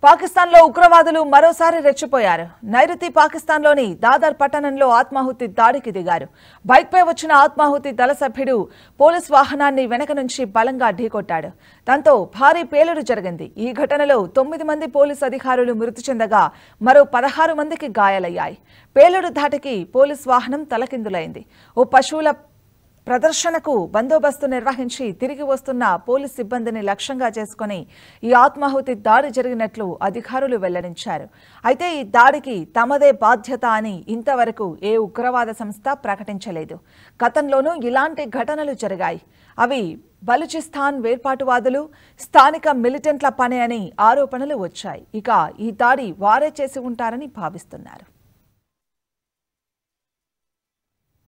పాకిస్తాన్లో ఉగ్రవాదులు మరోసారి రెచ్చిపోయారు నైరుతి పాకిస్తాన్లోని దాదర్ పట్టణంలో ఆత్మాహుతి దాడికి దిగారు బైక్పై వచ్చిన ఆత్మాహుతి దళ సభ్యుడు పోలీస్ వాహనాన్ని వెనక నుంచి బలంగా ఢీకొట్టాడు దాంతో భారీ పేలుడు జరిగింది ఈ ఘటనలో తొమ్మిది మంది పోలీస్ అధికారులు మృతి చెందగా మరో పదహారు మందికి గాయాలయ్యాయి పేలుడు ధాటికి పోలీస్ వాహనం తలకిందులైంది ఓ పశువుల ప్రదర్శనకు బందోబస్తు నిర్వహించి తిరిగి వస్తున్న పోలీస్ సిబ్బందిని లక్ష్యంగా చేసుకుని ఈ ఆత్మాహుతి దాడి జరిగినట్లు అధికారులు వెల్లడించారు అయితే ఈ దాడికి తమదే బాధ్యత అని ఇంతవరకు ఏ ఉగ్రవాద సంస్థ ప్రకటించలేదు గతంలోనూ ఇలాంటి ఘటనలు జరిగాయి అవి బలూచిస్తాన్ వేర్పాటువాదులు స్థానిక మిలిటెంట్ల పని అని ఆరోపణలు వచ్చాయి ఇక ఈ దాడి వారే చేసి ఉంటారని భావిస్తున్నారు